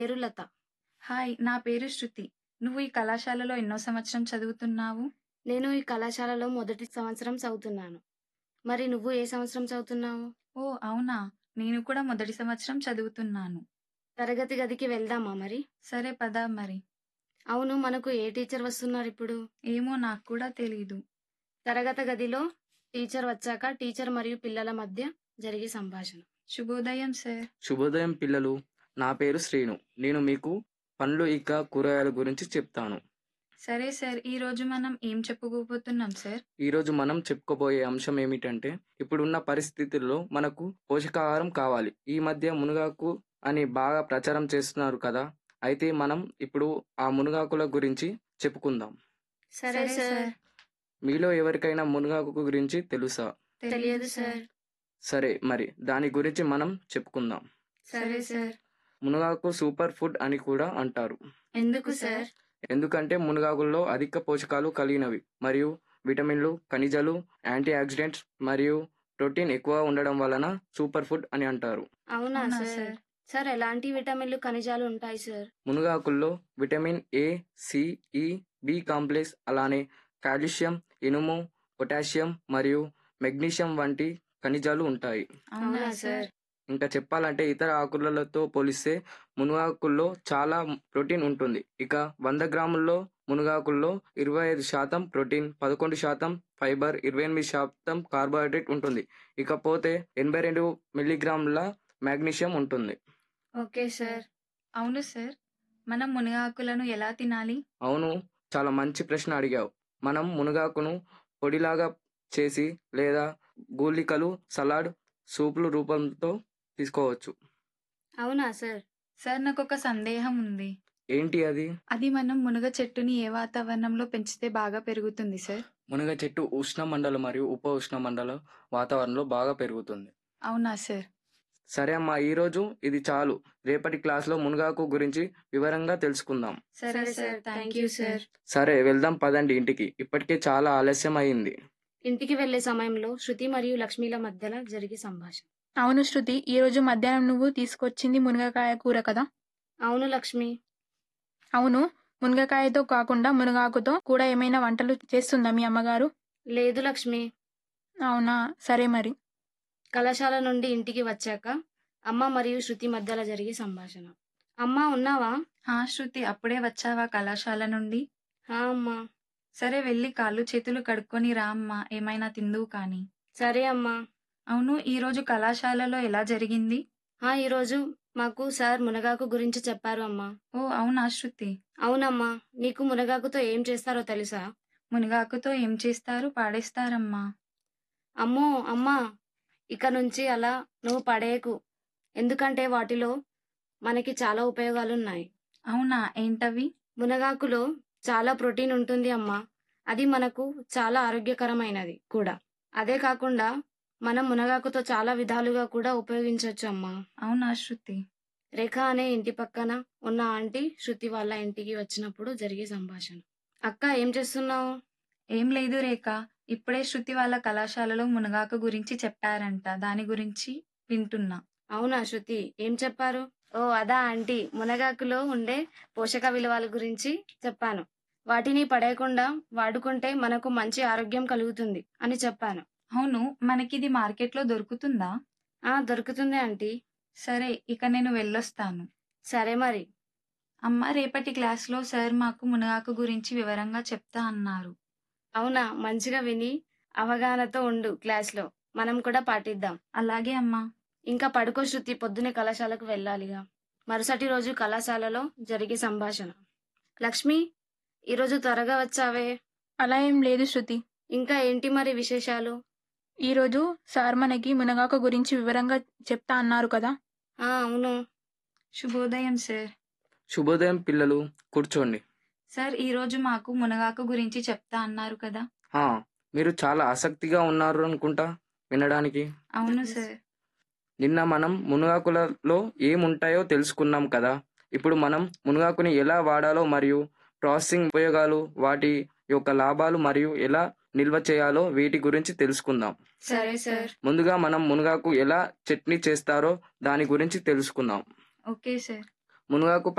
పేరు లత. హాయ్ నా పేరు శృతి. నువ్వు ఈ కళాశాలలో ఎన్నో సంవత్సరం చదువుతున్నావు? నేను ఈ కళాశాలలో మొదటి సంవత్సరం చదువుతున్నాను. మరి నువ్వు ఏ సంవత్సరం చదువుతున్నావు? ఓ అవునా నేను కూడా మొదటి సంవత్సరం చదువుతున్నాను. తరగతి గదికి వెళ్దామా మరి? సరే పద మరి. అవును మనకు ఏ టీచర్ వస్తున్నారిప్పుడు? ఏమో నాకు కూడా తెలీదు. తరగతి గదిలో టీచర్ వచ్చాక టీచర్ మరియు పిల్లల మధ్య జరిగే సంభాషణ. శుభోదయం సార్. శుభోదయం పిల్లలు నా పేరు శ్రీను నేను మీకు పండ్లు ఇంకా కూరగాయల గురించి చెప్తాను సరే సార్ ఈ రోజు మనం ఏం చెప్పుకోబోతున్నాం సార్? ఈరోజు మనం చెప్పుకోబోయే అంశం ఏమిటంటే ఇప్పుడున్న పరిస్థితుల్లో మనకు పోషకాహారం కావాలి ఈ మధ్య మునగాకు అని బాగా ప్రచారం చేస్తున్నారు కదా అయితే మనం ఇప్పుడు ఆ మునగాకుల గురించి చెప్పుకుందాం సరే సార్. మీలో ఎవరికైనా మునగాకు గురించి తెలుసా తెలియదు సార్. సరే మరి దాని గురించి మనం చెప్పుకుందాం సరే సార్. మునగాకు సూపర్ ఫుడ్ అని కూడా అంటారు ఎందుకు సార్? ఎందుకంటే మునగాకుల్లో అధిక పోషకాలు కలిగినవి మరియు విటమిన్లు ఖనిజాలు యాంటీ ఆక్సిడెంట్స్ మరియు ప్రోటీన్ ఎక్కువ ఉండడం వలన సూపర్ ఫుడ్ అని అంటారు అవునా అవునా సార్? సార్? సార్ ఎలాంటి విటమిన్లు ఖనిజాలు ఉంటాయి సార్? మునగాకుల్లో vitamin A C E B complex అలానే కాల్షియం ఇనుము పొటాషియం మరియు మెగ్నీషియం వంటి ఖనిజాలు ఉంటాయి అవునా సార్? ఇంకా చెప్పాలంటే ఇతర ఆకులతో పోలిస్తే మునగాకుల్లో చాలా ప్రోటీన్ ఉంటుంది ఇక వంద గ్రాముల్లో మునగాకుల్లో ఇరవై ఐదు శాతం ప్రోటీన్ పదకొండు శాతం ఫైబర్ ఇరవై ఎనిమిది శాతం కార్బోహైడ్రేట్ ఉంటుంది ఇకపోతే ఎనభై రెండు మిల్లీగ్రాముల మాగ్నీషియం ఉంటుంది ఓకే సార్. అవును సార్. మనం మునగాకులను ఎలా తినాలి? అవును చాలా మంచి ప్రశ్న అడిగావు మనం మునగాకును పొడిలాగా చేసి లేదా గూలికలు సలాడ్ సూపులు రూపంతో తీసుకోవచ్చు అవునా సార్? సార్ నాకు ఒక సందేహం ఉంది. ఏంటి అది అది మనం మునగ చెట్టుని ఏ వాతావరణంలో పెంచితే బాగా పెరుగుతుంది సార్? మునగ చెట్టు ఉష్ణ మండల మరియు ఉప ఉష్ణ మండల వాతావరణంలో బాగా పెరుగుతుంది అవునా సార్? సరే అమ్మా ఈరోజు ఇది చాలు రేపటి క్లాస్లో మునగాకు గురించి వివరంగా తెలుసుకుందాం సరే సార్ థ్యాంక్ యూ సార్. సరే వెళ్దాం పదండి ఇంటికి ఇప్పటికే చాలా ఆలస్యం అయింది ఇంటికి వెళ్లే సమయంలో శృతి మరియు లక్ష్మిల మధ్యలో జరిగే సంభాషణ. అవును శృతి ఈ రోజు మధ్యాహ్నం నువ్వు తీసుకొచ్చింది మునగకాయ కూర కదా అవును లక్ష్మి. అవును మునగకాయతో కాకుండా మునగాకుతో కూడా ఏమైనా వంటలు చేస్తుందా మీ అమ్మగారు లేదు లక్ష్మి. అవునా సరే మరి కళాశాల నుండి ఇంటికి వచ్చాక అమ్మ మరియు శృతి మధ్యలో జరిగే సంభాషణ. అమ్మా ఉన్నావా? హా శృతి అప్పుడే వచ్చావా కళాశాల నుండి? హా అమ్మా. సరే వెళ్ళి కాళ్ళు చేతులు కడుక్కొని రా అమ్మా ఏమైనా తిందువు కానీ. సరే అమ్మా. అవును ఈ రోజు కళాశాలలో ఎలా జరిగింది? హా ఈరోజు మాకు సార్ మునగాకు గురించి చెప్పారు అమ్మా. ఓ అవునా శృతి. అవునమ్మా నీకు మునగాకుతో ఏం చేస్తారో తెలుసా? మునగాకుతో ఏం చేస్తారు పాడేస్తారమ్మా. అమ్మో అమ్మా ఇక నుంచి అలా నువ్వు పడేయకు. ఎందుకంటే వాటిలో మనకి చాలా ఉపయోగాలున్నాయి. అవునా ఏంటవి? మునగాకులో చాలా ప్రోటీన్ ఉంటుంది అమ్మా. అది మనకు చాలా ఆరోగ్యకరమైనది కూడా. అదే కాకుండా మనం మునగాకుతో చాలా విధాలుగా కూడా ఉపయోగించవచ్చు అమ్మా. అవునా శృతి. రేఖ అనే ఇంటి పక్కన ఉన్న ఆంటీ శృతి వాళ్ళ ఇంటికి వచ్చినప్పుడు జరిగే సంభాషణ. అక్క ఏం చేస్తున్నావు? ఏం లేదు రేఖ. ఇప్పుడే శృతి వాళ్ళ కళాశాలలో మునగాకు గురించి చెప్పారంట. దాని గురించి వింటున్నా. అవునా శృతి ఏం చెప్పారు? ఓ అదా ఆంటీ మునగాకులో ఉండే పోషక విలువల గురించి చెప్పాను. వాటిని పడేయకుండా వాడుకుంటే మనకు మంచి ఆరోగ్యం కలుగుతుంది అని చెప్పాను. అవును మనకిది మార్కెట్లో దొరుకుతుందా? ఆ దొరుకుతుంది ఆంటీ. సరే ఇక నేను వెళ్ళొస్తాను. సరే మరి. అమ్మ రేపటి క్లాస్లో సార్ మాకు మునగాకు గురించి వివరంగా చెప్తా అన్నారు. అవునా మంచిగా విని అవగాహనతో ఉండు క్లాస్లో. మనం కూడా పాటిద్దాం. అలాగే అమ్మా. ఇంకా పడుకో శృతి పొద్దునే కళాశాలకు వెళ్ళాలిగా. మరుసటి రోజు కళాశాలలో జరిగే సంభాషణ. లక్ష్మి ఈరోజు త్వరగా వచ్చావే. అలా ఏం లేదు శృతి ఇంకా ఏంటి మరి విశేషాలు? ఈరోజు సార్ మనకి మునగాకు గురించి వివరంగా చెప్తా అన్నారు కదా ఆ అవును. శుభోదయం సార్. శుభోదయం పిల్లలు కూర్చోండి సార్ ఈ రోజు మాకు మునగాకు గురించి చెప్తా అన్నారు కదా? ఆ, మీరు చాలా ఆసక్తిగా ఉన్నారు అనుకుంటా వినడానికి అవును సార్. నిన్న మనం మునగాకులలో ఏముంటాయో తెలుసుకున్నాం కదా ఇప్పుడు మనం మునగాకుని ఎలా వాడాలో మరియు ప్రాసెసింగ్ ఉపయోగాలు వాటి యొక్క లాభాలు మరియు ఎలా నిల్వ చేయాలో వీటి గురించి తెలుసుకుందాం సరే సార్. ముందుగా మనం మునగాకు ఎలా చట్నీ చేస్తారో దాని గురించి తెలుసుకుందాం ఓకే సార్. మునగాకు